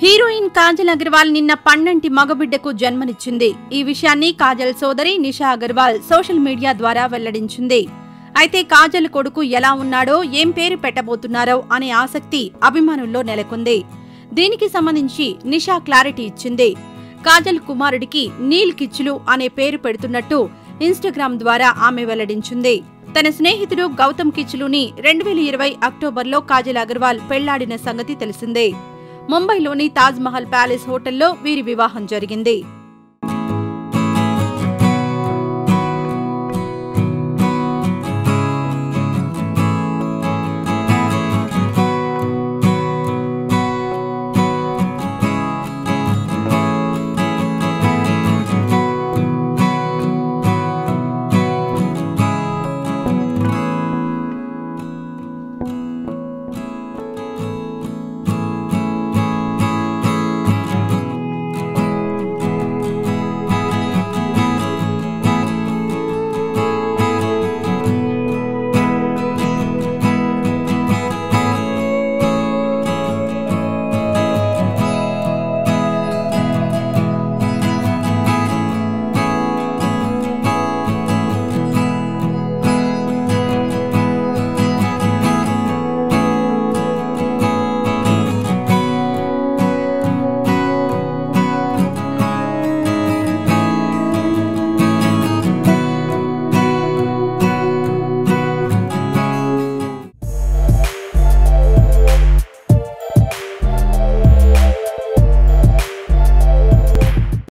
heroine Kajal Agarwal నిన్న పన్నంటి మగబిడ్డకు జన్మనిచ్చింది ఈ విషయాన్ని కాజల్ సోదరి నిషా అగర్వాల్ సోషల్ మీడియా ద్వారా వెల్లడించింది అయితే కాజల్ కొడుకు ఎలా ఉన్నాడో ఏం పేరు పెట్టబోతున్నారో అనే ఆసక్తి అభిమానుల్లో నెలకొంది దీనికి సంబంధించి నిషా క్లారిటీ ఇచ్చింది కాజల్ కుమారుడికి నీల్ కిచ్చులు అనే పేరు పెడుతున్నట్టు ఇన్స్టాగ్రామ్ ద్వారా ఆమె వెల్లడించింది తన స్నేహితుడు గౌతమ్ కిచ్లుని రెండు వేల ఇరవై అక్టోబర్లో కాజల్ అగర్వాల్ పెళ్లాడిన సంగతి తెలిసిందే ముంబైలోని తాజ్ మహల్ ప్యాలెస్ హోటల్లో వీరి వివాహం జరిగింది